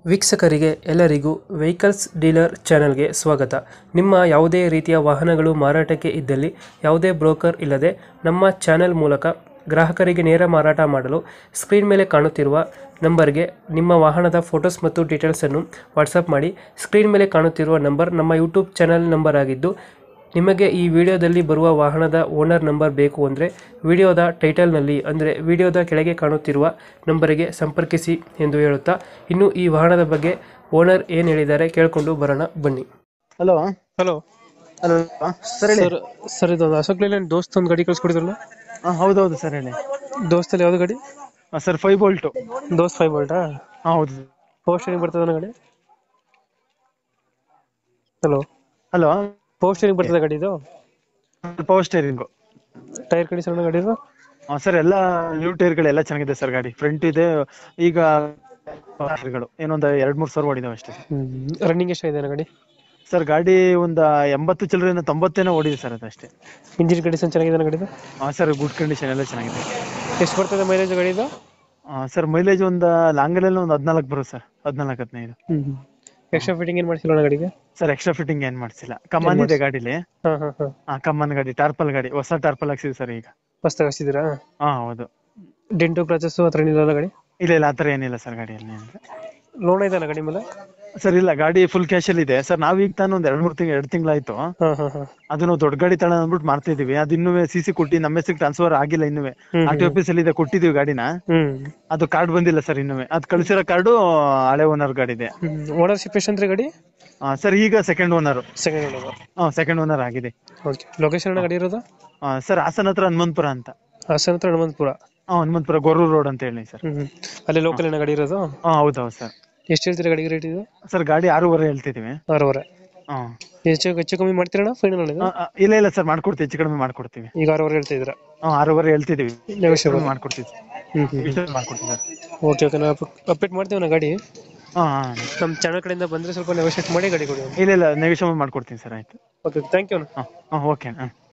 ವೀಕ್ಷಕರಿಗೆ ಎಲ್ಲರಿಗೂ vehicles dealer ಚಾನೆಲ್ಗೆ ಸ್ವಾಗತ ನಿಮ್ಮ ಯಾವುದೇ ರೀತಿಯ ವಾಹನಗಳು ಮಾರಾಟಕ್ಕೆ ಇದ್ದಲ್ಲಿ ಯಾವುದೇ ಬ್ರೋಕರ್ ಇಲ್ಲದೆ ನಮ್ಮ ಚಾನೆಲ್ ಮೂಲಕ ಗ್ರಾಹಕರಿಗೆ ನೇರ ಮಾರಾಟ ಮಾಡಲು ಸ್ಕ್ರೀನ್ ಮೇಲೆ ಕಾಣುತ್ತಿರುವ ನಂಬರ್ಗೆ ನಿಮ್ಮ ವಾಹನದ ಫೋಟೋಸ್ ಮತ್ತು ಡೀಟೇಲ್ಸನ್ನು ವಾಟ್ಸಪ್ ಮಾಡಿ ಸ್ಕ್ರೀನ್ ಮೇಲೆ ಕಾಣುತ್ತಿರುವ ನಂಬರ್ ನಮ್ಮ ಯೂಟ್ಯೂಬ್ ಚಾನೆಲ್ ನಂಬರ್ ಆಗಿದ್ದು ನಿಮಗೆ ಈ ವಿಡಿಯೋದಲ್ಲಿ ಬರುವ ವಾಹನದ ಓನರ್ ನಂಬರ್ ಬೇಕು ಅಂದರೆ ವಿಡಿಯೋದ ಟೈಟಲ್ನಲ್ಲಿ ಅಂದರೆ ವಿಡಿಯೋದ ಕೆಳಗೆ ಕಾಣುತ್ತಿರುವ ನಂಬರಿಗೆ ಸಂಪರ್ಕಿಸಿ ಎಂದು ಹೇಳುತ್ತಾ ಇನ್ನು ಈ ವಾಹನದ ಬಗ್ಗೆ ಓನರ್ ಏನು ಹೇಳಿದ್ದಾರೆ ಕೇಳಿಕೊಂಡು ಬರೋಣ ಬನ್ನಿ ಹಲೋ ಹಲೋ ಹಲೋ ಸರ್ ಹೇಳಿ ಸರ್ ಸರ್ ಇದು ಅಶೋಕ್ ಲೇಲ್ಯಾಂಡ್ ದೋಸ್ತ್ ಒಂದು ಗಾಡಿ ಕಳ್ಸ್ಕೊಡಿದ್ರಲ್ಲ ಹಾಂ ಹೌದೌದು ಸರ್ ಹೇಳಿ ದೋಸ್ತಲ್ಲಿ ಯಾವ್ದು ಗಾಡಿ ಹಾಂ sir five bolt Dost five ವೋಲ್ಟಾ ಹಾಂ ಹೌದು ಪವರ್ ಸ್ಟೇರಿಂಗ್ ಬರ್ತದೆ ಗಾಡಿ ಹಲೋ ಹಲೋ ಪವರ್ ಸ್ಟೇರಿಂಗ್ ಬರ್ತದೆ ಗಾಡಿ ಇದು ಪವರ್ ಸ್ಟೇರಿಂಗು ಟೈರ್ ಕಂಡೀಷನ್ ಗಾಡಿ ಇದು ಹಾಂ ಸರ್ ಎಲ್ಲ ನ್ಯೂ ಟೈರ್ಗಳೆಲ್ಲ ಚೆನ್ನಾಗಿದೆ ಸರ್ ಗಾಡಿ ಫ್ರಂಟ್ ಇದೆ ಈಗ ಟೈರ್ಗಳು ಏನೊಂದು ಎರಡು ಮೂರು ಸಾವಿರ ಓಡಿದಾವೆ ಅಷ್ಟೇ ರನ್ನಿಂಗ್ ಎಷ್ಟಾಗಿದೆ ಗಾಡಿ ಸರ್ ಗಾಡಿ ಒಂದು ಎಂಬತ್ತು ಚಿಲ್ಲರೆಯಿಂದ ತೊಂಬತ್ತೇನೋ ಓಡಿದೆ ಸರ್ ಅದಷ್ಟೇ ಇಂಜಿನ್ ಕಂಡೀಷನ್ ಚೆನ್ನಾಗಿದೆ ಗಾಡಿದು ಹಾಂ ಸರ್ ಗುಡ್ ಕಂಡೀಷನ್ ಎಲ್ಲ ಚೆನ್ನಾಗಿದೆ ಎಷ್ಟು ಬರ್ತದೆ ಮೈಲೇಜ್ ಗಾಡಿ ಇದು ಹಾಂ ಸರ್ ಮೈಲೇಜ್ ಒಂದು ಲಾಂಗಲ್ಲೆಲ್ಲ ಒಂದು ಹದಿನಾಲ್ಕು ಬರುತ್ತೆ ಸರ್ ಹದಿನಾಲ್ಕು ಹದಿನೈದು ಎಕ್ಸ್ಟ್ರಾ ಫಿಟ್ಟಿಂಗ್ ಏನು ಮಾಡಿಸಿಲ್ಲ ಗಾಡಿಗೆ ಸರ್ ಎಕ್ಸ್ಟ್ರಾ ಫಿಟ್ಟಿಂಗ್ ಏನು ಮಾಡಿಸಿಲ್ಲ ಕಮಾನ್ ಇದೆ ಗಾಡೀಲಿ ಹಾಂ ಹಾಂ ಹಾಂ ಹಾಂ ಕಮಾನ್ ಗಾಡಿ ಟಾರ್ಪಲ್ ಗಾಡಿ ಹೊಸ ಟಾರ್ಪಲ್ ಹಾಕ್ಸಿದೆ ಸರ್ ಈಗ ಹೊಸ್ದಾಗಿ ಹಾಕ್ಸಿದ್ದೀರಾ ಹಾಂ ಹೌದು ಡೆಂಟು ಕ್ರಾಚಸ್ಸು ಹತ್ರ ಏನಿಲ್ಲ ಗಾಡಿ ಇಲ್ಲ ಇಲ್ಲ ಆ ಥರ ಏನಿಲ್ಲ ಸರ್ ಗಾಡಿಯಲ್ಲಿ ಲೋನ್ ಇದೆಯಲ್ಲ ಗಾಡಿ ಮೇಲೆ ಸರ್ ಇಲ್ಲ ಗಾಡಿ ಫುಲ್ ಕ್ಯಾಶ್ ಅಲ್ಲಿ ಇದೆ ಸರ್ ನಾವೀಗ ತಾನು ಒಂದ್ ಎರಡ್ ಮೂರ್ ತಿಂಗಳು ಎರಡು ತಿಂಗಳಾಯ್ತು ಹಾಂ ಹಾಂ ಹಾಂ ಅದು ನಾವು ದೊಡ್ಡ ಗಾಡಿ ತಳ ಅಂದ್ಬಿಟ್ಟು ಮಾಡ್ತಿದೀವಿ ಅದು ಇನ್ನೂ ಸಿ ಸಿ ಕೊಟ್ಟಿ ನಮ್ಮ ಹೆಸರಿಗೆ ಟ್ರಾನ್ಸ್ಫರ್ ಆಗಿಲ್ಲ ಇನ್ನೂ ಹ್ಮ್, ಆರ್ ಟಿ ಆಫೀಸ್ ಅಲ್ಲಿ ಇದೆ ಕೊಟ್ಟಿದೀವಿ ಗಾಡಿನ ಹ್ಞೂ ಅದು ಕಾರ್ಡ್ ಬಂದಿಲ್ಲ ಸರ್ ಇನ್ನೂ ಅದು ಕಳ್ಸಿರೋ ಕಾರ್ಡು ಹಳೆ ಓನರ್ ಗಾಡಿ ಇದೆ ಓನರ್ಶಿಪ್ ಎಷ್ಟು ಅಂದ್ರೆ ಗಾಡಿ ಸರ್ ಈಗ ಸೆಕೆಂಡ್ ಓನರ್ ಸೆಕೆಂಡ್ ಓನರ್ ಹಾ ಸೆಕೆಂಡ್ ಓನರ್ ಆಗಿದೆ ಓಕೆ ಲೊಕೇಶನ್ ಗಾಡಿ ಇರೋದು ಸರ್ ಹಾಸನ ಹತ್ರ ಹನುಮಂತಪುರ ಅಂತ ಹಾಸನ ಹತ್ರ ಹನುಮಂತಪುರ ಹಾ ಹನುಮಂತಪುರ ಗೊರೂರು ರೋಡ್ ಅಂತ ಹೇಳಿ ಸರ್ ಹ್ಞೂ ಅಲ್ಲಿ ಲೋಕಲ್ ಏನೋ ಗಾಡಿ ಇರೋದು ಹಾ ಹೌದೌದು ಸರ್ ಎಷ್ಟು ಹೇಳ್ತೀರಾ ಗಾಡಿಗೆ ರೇಟ್ ಇದು ಸರ್ ಗಾಡಿ ಆರೂವರೆ ಹೇಳ್ತಿದೀವಿ ಆರೂವರೆ ಹಾ ಹೆಚ್ಚು ಹೆಚ್ಚು ಕಮ್ಮಿ ಮಾಡ್ತೀರಣ್ಣ ಫೈನಲ್ ಆ, ಆ, ಇಲ್ಲ ಇಲ್ಲ ಸರ್ ಮಾಡ್ಕೊಡ್ತೀವಿ ಹೆಚ್ಚು ಕಡಿಮೆ ಮಾಡ್ಕೊಡ್ತೀವಿ ಈಗ ಆರೂವರೆ ಹೇಳ್ತಾ ಇದ್ದೀರಾ ಹಾ ಆರೂವರೆ ಹೇಳ್ತಿದೀವಿ ನೆಗೋಷಿಯಬಲ್ ಮಾಡ್ಕೊಡ್ತೀವಿ ಹ್ಞೂ ಹ್ಞೂ ಇಷ್ಟು ಮಾಡ್ಕೊಡ್ತೀವಿ ಸರ್ ಓಕೆ ಓಕೆ ನಾವು ಅಪ್ಡೇಟ್ ಮಾಡ್ತೀವಿ ನಾ ಗಾಡಿ ಹಾ ಹಾ ನಮ್ಮ ಚಾನಲ್ ಕಡೆಯಿಂದ ಬಂದರೆ ಸ್ವಲ್ಪ ನೆಗೋಷಿಯೇಟ್ ಮಾಡಿ ಗಾಡಿ ಕೊಡಿ ಇಲ್ಲ ಇಲ್ಲ ನೆಗೋಷಿಯೇಟ್ ಮಾಡ್ಕೊಡ್ತೀನಿ ಸರ್ ಆಯ್ತು ಓಕೆ ಥ್ಯಾಂಕ್ ಯು ಹಾಂ ಹಾಂ ಓಕೆ ಹಾಂ